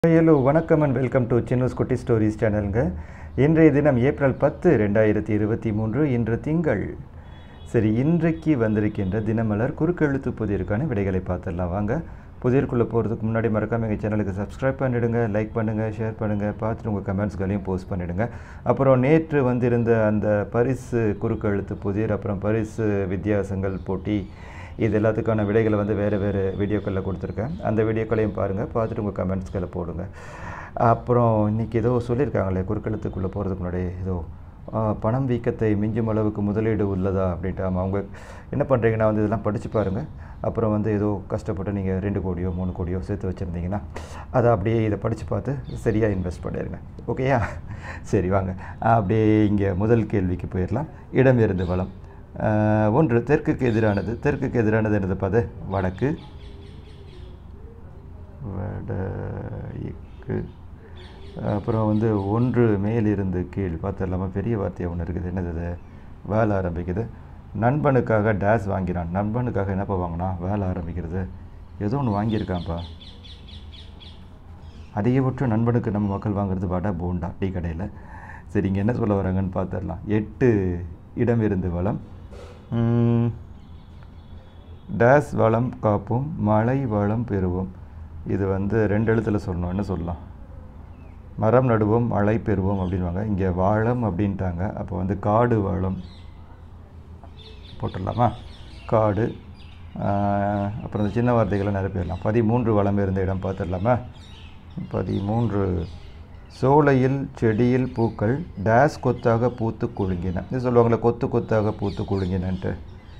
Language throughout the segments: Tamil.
ஹலோ வணக்கம் அண்ட் வெல்கம் டு சின்னூஸ் குட்டி ஸ்டோரிஸ் சேனலுங்க இன்றைய தினம் ஏப்ரல் பத்து ரெண்டாயிரத்தி இருபத்தி மூன்று இன்று திங்கள் சரி இன்றைக்கு வந்திருக்கின்ற தினமலர் குறுக்கெழுத்து புதிருக்கான விடைகளை பார்த்துடலாம் வாங்க புதிர்க்குள்ளே போகிறதுக்கு முன்னாடி மறக்காம எங்கள் சேனலுக்கு சப்ஸ்கிரைப் பண்ணிவிடுங்க லைக் பண்ணுங்கள் ஷேர் பண்ணுங்கள் பார்த்துட்டு உங்கள் கமெண்ட்ஸ்களையும் போஸ்ட் பண்ணிவிடுங்க அப்புறம் நேற்று வந்திருந்த அந்த பரிசு குறுக்கெழுத்து புதிர் அப்புறம் பரிசு வித்தியாசங்கள் போட்டி இது எல்லாத்துக்கான விடைகளை வந்து வேறு வேறு வீடியோக்களில் கொடுத்துருக்கேன் அந்த வீடியோக்களையும் பாருங்கள் பார்த்துட்டு உங்கள் கமெண்ட்ஸ்களை போடுங்க அப்புறம் இன்றைக்கி ஏதோ சொல்லியிருக்காங்களே குறுக்கெழுத்துக்குள்ளே போகிறதுக்கு முன்னாடி ஏதோ ஆ, பணம் வீக்கத்தை மிஞ்சும் அளவுக்கு முதலீடு உள்ளதா அப்படின்ட்டு ஆமாம் அவங்க என்ன பண்ணுறீங்கன்னா வந்து இதெல்லாம் படித்து பாருங்கள் அப்புறம் வந்து ஏதோ கஷ்டப்பட்டு நீங்கள் ரெண்டு கோடியோ மூணு கோடியோ சேர்த்து வச்சுருந்தீங்கன்னா அதை அப்படியே இதை படித்து பார்த்து சரியாக இன்வெஸ்ட் பண்ணிடுங்க ஓகேயா சரி வாங்க அப்படியே இங்கே முதல் கேள்விக்கு போயிடலாம் இடம் இருந்து வளம் ஆஹ், ஒன்று தெற்குக்கு எதிரானது தெற்குக்கு எதிரானது என்னது பாது வடக்கு வடக்கு அப்புறம் வந்து ஒன்று மேலிருந்து கீழ் பார்த்துடலாமா பெரிய வார்த்தையாக ஒன்று இருக்குது என்னது இது வேலை ஆரம்பிக்குது நண்பனுக்காக டேஸ் வாங்கிறான் நண்பனுக்காக என்னப்பா வாங்கினா வேலை ஆரம்பிக்கிறது ஏதோ ஒன்று வாங்கியிருக்கான்ப்பா அதிகபட்சம் நண்பனுக்கு நம்ம மக்கள் வாங்குறது வடை போண்டா டீ கடையில் சரி இங்கே என்ன சொல்ல வராங்கன்னு பார்த்துடலாம் எட்டு இடம் இருந்து வளம் உம், டேஸ் வளம் காப்போம் மழை வளம் பெறுவோம் இது வந்து ரெண்டு எழுத்தில் சொல்லணும் என்ன சொல்லலாம் மரம் நடுவோம் மழை பெறுவோம் அப்படின்வாங்க இங்கே வாழம் அப்படின்ட்டாங்க அப்போ வந்து காடு வாழம் போட்டுடலாமா காடு ஆஹ், அப்புறம் இந்த சின்ன வார்த்தைகளை நிரப்பிடலாம் பதிமூன்று வளம் இருந்த இடம் பார்த்துடலாமா பதிமூன்று சோலையில் செடியில் பூக்கள் டேஸ் கொத்தாக பூத்து குலுங்கின இது சொல்லுவாங்களே கொத்து கொத்தாக பூத்து குலுங்கினன்ட்டு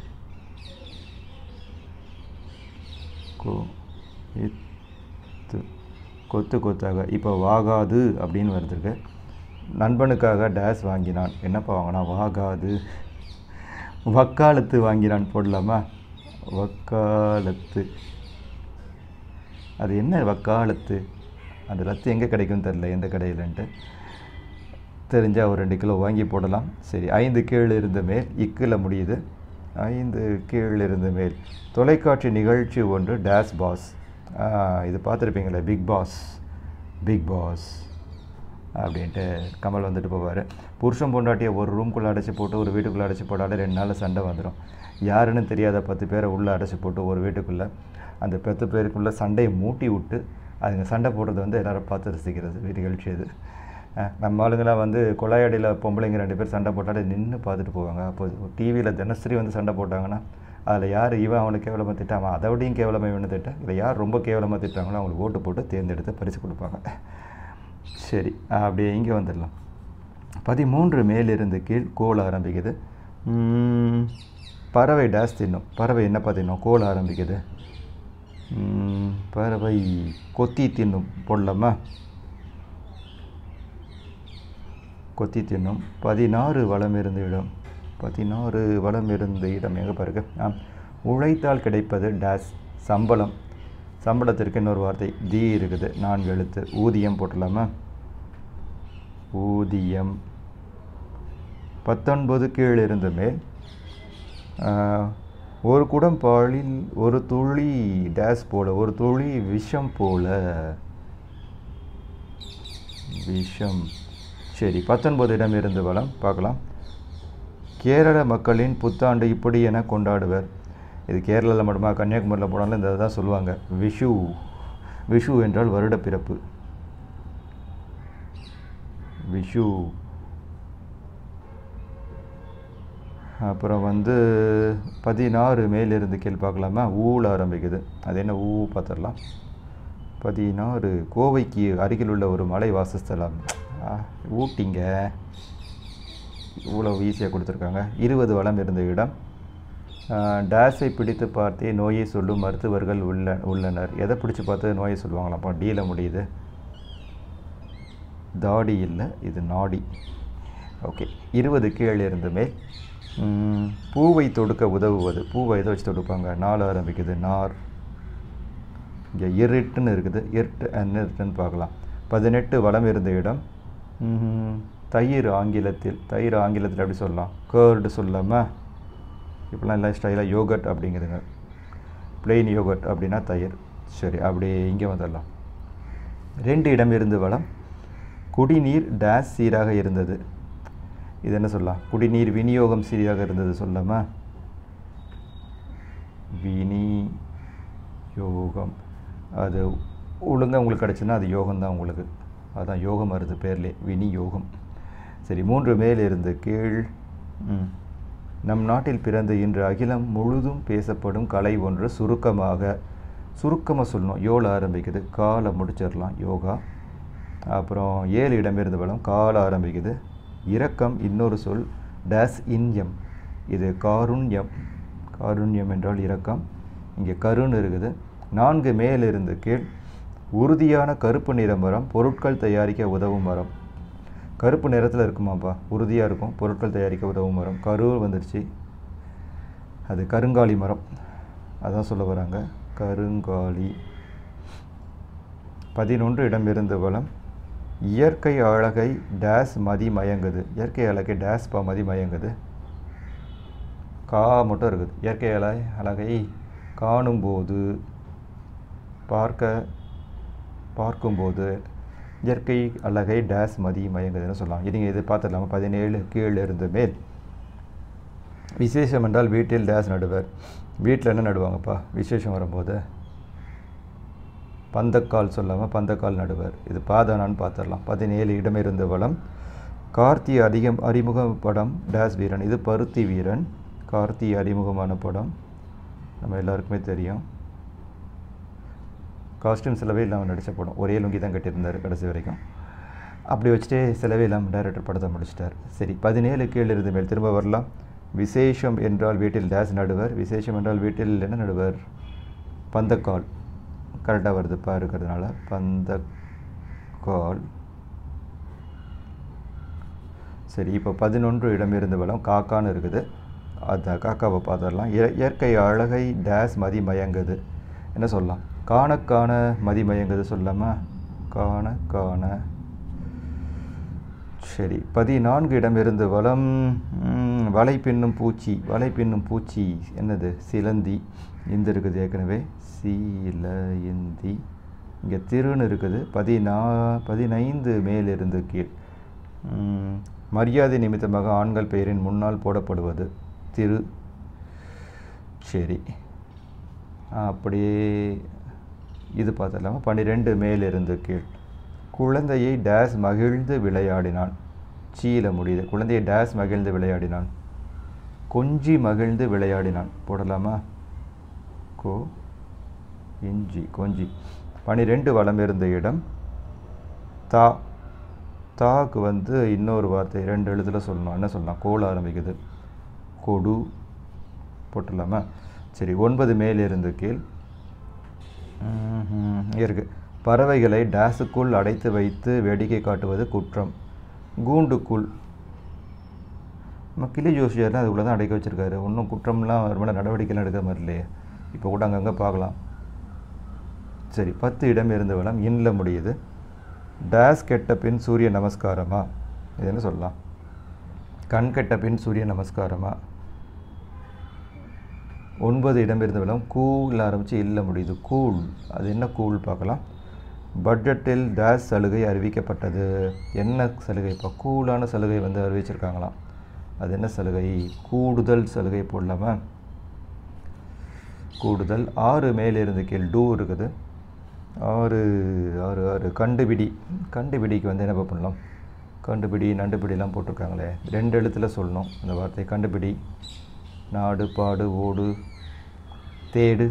கொ இத்து கொத்து கொத்தாக இப்போ வாகாது அப்படின்னு வருதுருக்கு நண்பனுக்காக டேஸ் வாங்கினான் என்னப்பா வாங்கினான் வாகாது வக்காலத்து வாங்கினான் போடலாமா வக்காலத்து அது என்ன வக்காலத்து அந்த ரத்து எங்கே கிடைக்கும்னு தெரில எந்த கடையிலன்ட்டு தெரிஞ்சால் ஒரு ரெண்டு கிலோ வாங்கி போடலாம் சரி ஐந்து கீழ் இருந்த மேல் இக்கில் முடியுது ஐந்து கீழ் இருந்த மேல் தொலைக்காட்சி நிகழ்ச்சி ஒன்று டேஸ் பாஸ் ஆ, இது பார்த்துருப்பீங்களே பிக் பாஸ் பிக் பாஸ் அப்படின்ட்டு கமல் வந்துட்டு போவார் புருஷன் பொண்டாட்டியை ஒரு ரூம்குள்ளே அடைச்சி போட்டு ஒரு வீட்டுக்குள்ளே அடைச்சி போட்டாலே ரெண்டு நாளில் சண்டை வந்துடும் யாருன்னு தெரியாத பத்து பேரை உள்ளே அடைச்சி போட்டு ஒரு வீட்டுக்குள்ளே அந்த பத்து பேருக்குள்ளே சண்டையை மூட்டி விட்டு அதுங்க சண்டை போடுறது வந்து எல்லாரும் பார்த்து ரசிக்கிறது நிகழ்ச்சி இது அஹ் நம்ம ஆளுங்களாம் வந்து கொலாயடியில் பொம்பளைங்க ரெண்டு பேர் சண்டை போட்டாலே நின்று பார்த்துட்டு போவாங்க அப்போ டிவியில் தினசரி வந்து சண்டை போட்டாங்கன்னா அதில் யார் இவன் அவனுக்கு கேவலமாக திட்டான் அவன் அதை விடையும் கேவலமாக இவனு திட்டான் இல்லை யார் ரொம்ப கேவலமாக திட்டாங்களோ அவங்களுக்கு ஓட்டு போட்டு தேர்ந்தெடுத்து பரிசு கொடுப்பாங்க சரி அப்படியே இங்கே வந்துடலாம் பதிமூன்று மேலிருந்து கீழ் கோல் ஆரம்பிக்குது உம், பறவை டேஸ் தின்னும் பறவை என்னப்பா தின்னும் கோல் ஆரம்பிக்குது உம், பறவை கொத்தி தின்னும் போடலாமா கொத்தி தின்னும் பதினாறு வளம் இருந்த இடம் பதினாறு வளம் இருந்த இடம் எங்கே பாருங்க ஆ உழைத்தால் கிடைப்பது டேஸ் சம்பளம் சம்பளத்திற்கு இன்னொரு வார்த்தை தி இருக்குது நான்கு எழுத்து ஊதியம் போட்டலாமா ஊதியம் பத்தொன்பது கீழ் இருந்த மேல் ஆ, ஒரு குடம் பாலில் ஒரு துளி டேஸ் போல ஒரு துளி விஷம் போல விஷம் சரி பத்தொன்பது இடம் இருந்து வளம் பார்க்கலாம் கேரள மக்களின் புத்தாண்டு இப்படி என கொண்டாடுவர் இது கேரளாவில் மட்டுமா கன்னியாகுமரியில் போனாலும் இந்த தான் சொல்லுவாங்க விஷு விஷு என்றால் வருடப்பிறப்பு விஷு அப்புறம் வந்து பதினாறு மேலிருந்து கீழ் பார்க்கலாமா ஊல ஆரம்பிக்குது அது என்ன ஊ பார்த்துடலாம் பதினாறு கோவைக்கு அருகில் உள்ள ஒரு மலை வாசஸ்தலம் ஆ, ஊட்டிங்க இவ்வளோ ஈஸியாக கொடுத்துருக்காங்க இருபது வளம் இருந்த இடம் ஆ, டேஸை பிடித்து பார்த்தே நோயை சொல்லும் மருத்துவர்கள் உள்ள உள்ளனர் எதை பிடிச்சி பார்த்து நோயை சொல்லுவாங்களாப்பா டீல முடியுது தாடி இல்லை இது நாடி ஓகே இருபது கீழே இருந்துமே ம், பூவை தொடுக்க உதவுவது பூவை எதை வச்சு தொடுப்பாங்க நாள் ஆரம்பிக்குது நார் இங்கே இருட்டுன்னு இருக்குது இருட்டு இருட்டுன்னு பார்க்கலாம் பதினெட்டு வளம் இருந்த இடம் ம்ஹும். தயிர் ஆங்கிலத்தில் தயிர் ஆங்கிலத்தில் எப்படி சொல்லலாம் கேர்டு சொல்லாமல் இப்போலாம் எல்லாம் ஸ்டைலாக யோகட் அப்படிங்கிறதுங்க plain யோகட் அப்படின்னா தயிர் சரி அப்படியே இங்கே வந்துடலாம் ரெண்டு இடம் இருந்து வளம் குடிநீர் டேஸ் சீராக இருந்தது இது என்ன சொல்லலாம் குடிநீர் விநியோகம் சீராக இருந்தது சொல்லாமா விநியோகம் அது ஒழுங்காக உங்களுக்கு கிடச்சுன்னா அது யோகம்தான் உங்களுக்கு அதான் யோகம் வருது பேர்லே விநியோகம் சரி மூன்று மேலிருந்து கீழ் ம். நம் நாட்டில் பிறந்து இன்று அகிலம் முழுதும் பேசப்படும் கலை ஒன்று சுருக்கமாக சுருக்கமாக சொல்லணும் யோல ஆரம்பிக்குது காலை முடிச்சிடலாம் யோகா அப்புறம் ஏழு இடமிருந்து வளம் கால ஆரம்பிக்குது இரக்கம் இன்னொரு சொல் டேஸ் இன்யம் இது காருண்யம் காருண்யம் என்றால் இரக்கம் இங்கே கருன்னு இருக்குது நான்கு மேலிருந்து கீழ் உறுதியான கருப்பு நிற மரம் பொருட்கள் தயாரிக்க உதவும் மரம் கருப்பு நிறத்தில் இருக்குமாப்பா உறுதியாக இருக்கும் பொருட்கள் தயாரிக்க உதவும் மரம் கரு வந்துடுச்சு அது கருங்காலி மரம் அதான் சொல்ல வராங்க கருங்காலி பதினொன்று இடமிருந்து வளம் இயற்கை அழகை டேஸ் மதி மயங்குது இயற்கை அழகை டேஸ் பா மதி மயங்குது கா மட்டும் இருக்குது இயற்கை அழை அழகை காணும்போது பார்க்க பார்க்கும்போது இயற்கை அழகை டேஸ் மதி மயங்குதுன்னு சொல்லலாம் இது இது பார்த்துடலாமா பதினேழு கீழே இருந்து மேல் விசேஷம் என்றால் வீட்டில் டேஸ் நடுவர் வீட்டில் என்ன நடுவாங்கப்பா விசேஷம் வரும்போது பந்தக்கால் சொல்லாமல் பந்தக்கால் நடுவர் இது பாதானான்னு பார்த்துடலாம் பதினேழு இடமிருந்து வளம் கார்த்தி அதிகம் அறிமுக படம் டேஸ் வீரன் இது பருத்தி வீரன் கார்த்தி அறிமுகமான படம் நம்ம எல்லாருக்குமே தெரியும் காஸ்டியூம் செலவே இல்லாமல் நடித்த படம் ஒரே லுங்கி தான் கட்டியிருந்தார் கடைசி வரைக்கும் அப்படி வச்சுட்டே செலவே இல்லாமல் டைரக்டர் படத்தை முடிச்சிட்டார் சரி பதினேழு கீழ் இருந்து மேல் திரும்ப வரலாம் விசேஷம் என்றால் வீட்டில் டேஸ் நடுவர் விசேஷம் என்றால் வீட்டில் என்ன நடுவர் பந்தக்கால் கரெக்டாக வருதுப்பா இருக்கிறதுனால பந்தக்கால் சரி இப்போ பதினொன்று இடமிருந்து வளம் காக்கான்னு இருக்குது அந்த காக்காவை பார்த்துடலாம் இய- இயற்கை அழகை டேஸ் மதி மயங்குது என்ன சொல்லலாம் காண காண மதி மயங்குது சொல்லாமா காண காண சரி பதினான்கு இடமிருந்து வளம் ம், வலை பின்னும் பூச்சி வலை பின்னும் பூச்சி என்னது சிலந்தி இந்த இருக்குது ஏற்கனவே சீல இந்தி இங்கே திருன்னு இருக்குது பதினா பதினைந்து மேலிருந்து கீழ் ம், மரியாதை நிமித்தமாக ஆண்கள் பெயரின் முன்னால் போடப்படுவது திரு சரி அப்படியே இது பார்த்துடலாமா பன்னிரெண்டு மேலிருந்து கீழ் குழந்தையை டேஸ் மகிழ்ந்து விளையாடினான் சீல முடியுது குழந்தையை டேஸ் மகிழ்ந்து விளையாடினான் கொஞ்சி மகிழ்ந்து விளையாடினான் போடலாமா கோ இஞ்சி கொஞ்சி பனிரெண்டு வலம் இருந்த இடம் தா தாக்கு வந்து இன்னொரு வார்த்தை ரெண்டு எழுத்துல சொல்லணும் என்ன சொல்லலாம் கோல் ஆரம்பிக்குது கொடு போட்டுடலாமா சரி ஒன்பது மேலிருந்து கீழ் ம்ஹும். இருக்கு பறவைகளை டேஸுக்குள் அடைத்து வைத்து வேடிக்கை காட்டுவது குற்றம் கூண்டுக்குள் நம்ம கிளி ஜோசியர்லாம் அதுக்குள்ளே தான் அடைக்க வச்சிருக்காரு ஒன்றும் குற்றம்லாம் அவர் மேலே நடவடிக்கைலாம் எடுக்க மாதிரி இல்லையே இப்போ கூட அங்கங்கே பார்க்கலாம் சரி பத்து இடம் இருந்த வளம் இன்ல முடியுது டேஸ் கெட்ட பின் சூரிய நமஸ்காரமா இது என்ன சொல்லலாம் கண் கெட்ட பின் சூரிய நமஸ்காரமா ஒன்பது இடம் இருந்த வளம் கூல் ஆரம்பித்து இல்ல முடியுது கூல் அது என்ன கூல் பார்க்கலாம் பட்ஜெட்டில் டேஸ் சலுகை அறிவிக்கப்பட்டது என்ன சலுகை இப்போ கூலான சலுகை வந்து அறிவிச்சிருக்காங்களாம் அது என்ன சலுகை கூடுதல் சலுகை போடலாமா கூடுதல் ஆறு மேலிருந்து கீழ் டூ இருக்குது ஆறு ஆறு ஆறு கண்டுபிடி கண்டுபிடிக்கு வந்து என்ன பண்ணலாம் கண்டுபிடி நண்டுபிடிலாம் போட்டிருக்காங்களே ரெண்டு எழுத்துல சொல்லணும் அந்த வார்த்தை கண்டுபிடி நாடு பாடு ஓடு தேடு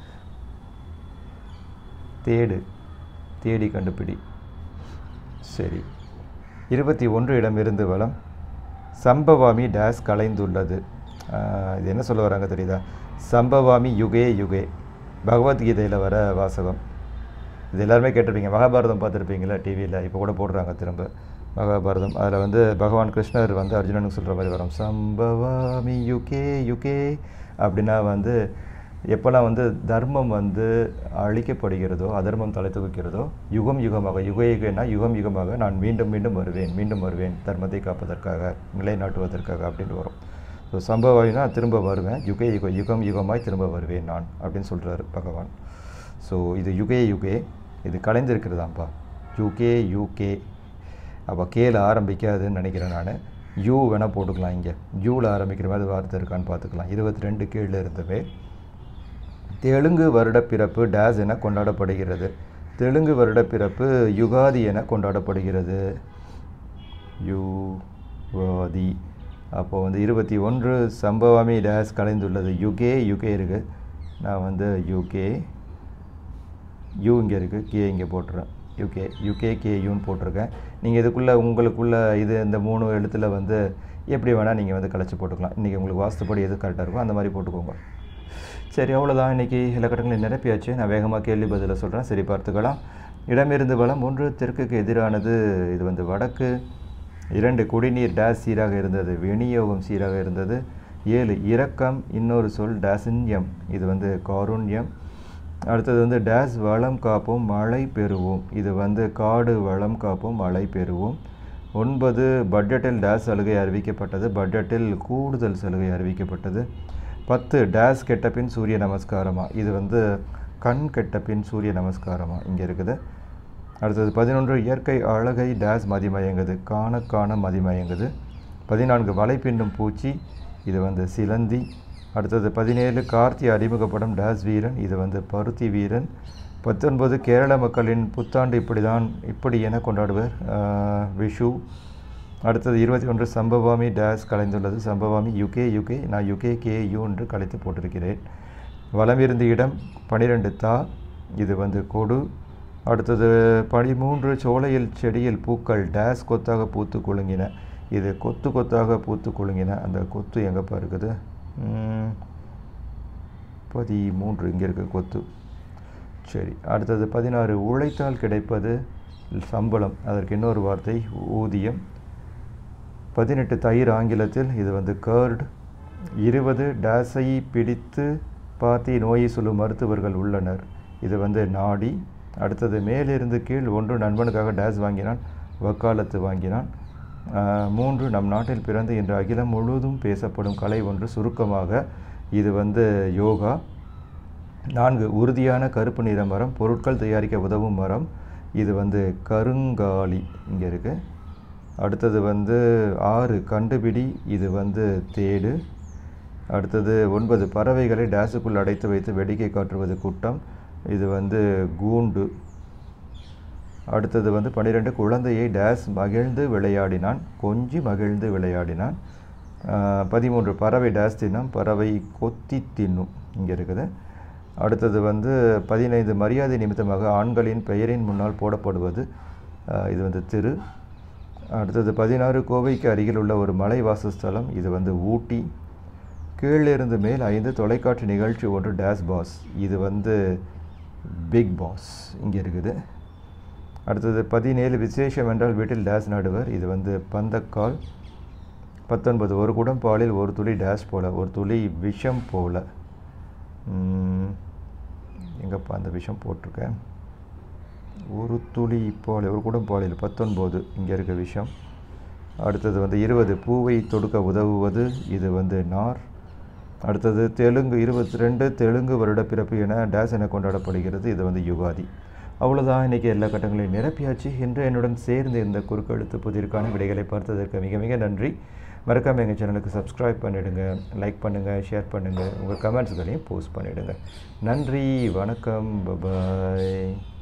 தேடு தேடி கண்டுபிடி சரி இருபத்தி ஒன்று இடமிருந்து வளம் சம்பவாமி டேஸ் கலைந்துள்ளது ஆஹ், இது என்ன சொல்ல வராங்க தெரியுதா சம்பவாமி யுகே யுகே பகவத்கீதையில் வர வாசகம் இது எல்லாருமே கேட்டிருப்பீங்க மகாபாரதம் பார்த்துருப்பீங்களா டிவியில் இப்போ கூட போடுறாங்க திரும்ப மகாபாரதம் அதில் வந்து பகவான் கிருஷ்ணர் வந்து அர்ஜுனனுக்கு சொல்கிற மாதிரி வரும் சம்பவாமி யுகே யுகே அப்படின்னா வந்து எப்போல்லாம் வந்து தர்மம் வந்து அழிக்கப்படுகிறதோ அதர்மம் தலை தூக்கிறதோ யுகம் யுகமாக யுக யுகனா யுகம் யுகமாக நான் மீண்டும் மீண்டும் வருவேன் மீண்டும் வருவேன் தர்மத்தை காப்பதற்காக நிலைநாட்டுவதற்காக அப்படின்னு வரும் ஸோ சம்பவாயினா திரும்ப வருவேன் யுக யுக யுகம் யுகமாய் திரும்ப வருவேன் நான் அப்படின்னு சொல்கிறாரு பகவான் ஸோ இது யுகே யுகே இது கலைந்திருக்கிறதாம்ப்பா யூகே யூகே அப்போ கேல ஆரம்பிக்காதுன்னு நினைக்கிறேன் நான் யூ வேணால் போட்டுக்கலாம் இங்கே யூவில் ஆரம்பிக்கிற மாதிரி வார்த்தை இருக்கான்னு பார்த்துக்கலாம் இருபத்தி ரெண்டு கீழே இருந்தவே தெலுங்கு வருட பிறப்பு டேஸ் என கொண்டாடப்படுகிறது தெலுங்கு வருட பிறப்பு யுகாதி என கொண்டாடப்படுகிறது யுகாதி அப்போ வந்து இருபத்தி ஒன்று சம்பவாமி டேஸ் கலைந்துள்ளது யுகே யுகே இருக்குது நான் வந்து யுகே யூ இங்கே இருக்குது கே இங்கே போட்டுறேன் யூகே யூகே கே யூன்னு போட்டிருக்கேன் நீங்கள் இதுக்குள்ளே உங்களுக்குள்ள இது இந்த மூணு எழுத்தில் வந்து எப்படி வேணால் நீங்கள் வந்து கழிச்சு போட்டுக்கலாம் இன்றைக்கி உங்களுக்கு வாஸ்துப்படி எது கரெக்டாக இருக்கோ அந்த மாதிரி போட்டுக்கோங்க சரி அவ்வளோதான் இன்றைக்கி இலக்கட்டங்களை நிரப்பியாச்சு நான் வேகமாக கேள்வி பதிலை சொல்கிறேன் சரி பார்த்துக்கலாம் இடமிருந்து வளம் ஒன்று தெற்குக்கு எதிரானது இது வந்து வடக்கு இரண்டு குடிநீர் டேஸ் சீராக இருந்தது விநியோகம் சீராக இருந்தது ஏழு இரக்கம் இன்னொரு சொல் டேசின்யம் இது வந்து காருண்யம் அடுத்தது வந்து டேஸ் வளம் காப்போம் மழை பெறுவோம் இது வந்து காடு வளம் காப்போம் மழை பெறுவோம் ஒன்பது பட்ஜெட்டில் டேஸ் சலுகை அறிவிக்கப்பட்டது பட்ஜெட்டில் கூடுதல் சலுகை அறிவிக்கப்பட்டது பத்து டேஸ் கெட்ட பின் சூரிய நமஸ்காரமா இது வந்து கண் கெட்ட பின் சூரிய நமஸ்காரமா இங்கே இருக்குது அடுத்தது பதினொன்று இயற்கை அழகை டேஸ் மதிமயங்குது காண காண மதிமயங்குது பதினான்கு வலை பின்னும் பூச்சி இது வந்து சிலந்தி அடுத்தது பதினேழு கார்த்தி அறிமுகப்படும் டேஸ் வீரன் இது வந்து பருத்தி வீரன் பத்தொன்பது கேரள மக்களின் புத்தாண்டு இப்படி தான் இப்படி என கொண்டாடுவர் ஆஹ், விஷு அடுத்தது இருபத்தி ஒன்று சம்பவாமி டேஸ் கலைந்துள்ளது சம்பவாமி யுகே யுகே நான் யுகே கே யூ என்று கலைத்து போட்டிருக்கிறேன் வலமிருந்து இடம் பனிரெண்டு தா இது வந்து கொடு அடுத்தது பதிமூன்று சோலையில் செடியில் பூக்கள் டேஸ் கொத்தாக பூத்து குலுங்கின இது கொத்து கொத்தாக பூத்து குலுங்கின அந்த கொத்து எங்கப்பா இருக்குது ம், பதிமூன்று இங்கே இருக்குது கொத்து சரி அடுத்தது பதினாறு உழைத்தால் கிடைப்பது சம்பளம் அதற்கு இன்னொரு வார்த்தை ஊதியம் பதினெட்டு தயிர் ஆங்கிலத்தில் இது வந்து கர்ட் இருபது டேஸை பிடித்து பார்த்தி நோயை சொல்லும் மருத்துவர்கள் உள்ளனர் இது வந்து நாடி அடுத்தது மேலிருந்து கீழ் ஒன்று நண்பனுக்காக டேஸ் வாங்கினான் வக்காலத்து வாங்கினான் ஆஹ், மூன்று நம் நாட்டில் பிறந்து இன்று அகிலம் முழுவதும் பேசப்படும் கலை ஒன்று சுருக்கமாக இது வந்து யோகா நான்கு உறுதியான கருப்பு நிற மரம் பொருட்கள் தயாரிக்க உதவும் மரம் இது வந்து கருங்காலி இங்கே இருக்குது அடுத்தது வந்து ஆறு கண்டுபிடி இது வந்து தேடு அடுத்தது ஒன்பது பறவைகளை டேஸுக்குள் அடைத்து வைத்து வேடிக்கை காட்டுவது கூட்டம் இது வந்து கூண்டு அடுத்தது வந்து பன்னிரெண்டு குழந்தையை டேஸ் மகிழ்ந்து விளையாடினான் கொஞ்சி மகிழ்ந்து விளையாடினான் ஆஹ், பதிமூன்று பறவை டேஸ் தின்னும் பறவை கொத்தி தின்னும் இங்கே இருக்குது அடுத்தது வந்து பதினைந்து மரியாதை நிமித்தமாக ஆண்களின் பெயரின் முன்னால் போடப்படுவது ஆஹ், இது வந்து திரு அடுத்தது பதினாறு கோவைக்கு அருகில் உள்ள ஒரு மலை வாசஸ்தலம் இது வந்து ஊட்டி கீழிருந்து மேல் ஐந்து தொலைக்காட்சி நிகழ்ச்சி ஒன்று டேஸ் பாஸ் இது வந்து பிக் பாஸ் இங்கே இருக்குது அடுத்தது பதினேழு விசேஷம் என்றால் வீட்டில் டேஸ் நடுவர் இது வந்து பந்தக்கால் பத்தொன்பது ஒரு குடம் பாலில் ஒரு துளி டேஸ் போல ஒரு துளி விஷம் போல ம், எங்கப்பா அந்த விஷம் போட்டிருக்கேன் ஒரு துளி பால் ஒரு குடம் பாலில் பத்தொன்பது இங்கே இருக்க விஷயம் அடுத்தது வந்து இருபது பூவை தொடுக்க உதவுவது இது வந்து நார் அடுத்தது தெலுங்கு இருபத்தி ரெண்டு தெலுங்கு வருடப்பிறப்பு என டேஸ் என கொண்டாடப்படுகிறது இது வந்து யுகாதி அவ்வளோதான் இன்றைக்கி எல்லா கட்டங்களையும் நிரப்பியாச்சு இன்று என்னுடன் சேர்ந்து இந்த குறுக்கெழுத்து புதிர்க்கான விடைகளை பார்த்ததற்கு மிக மிக நன்றி மறக்காமல் எங்கள் சேனலுக்கு சப்ஸ்கிரைப் பண்ணிவிடுங்க லைக் பண்ணுங்கள் ஷேர் பண்ணுங்கள் உங்கள் கமெண்ட்ஸ்களையும் போஸ்ட் பண்ணிவிடுங்க நன்றி வணக்கம் பபாய்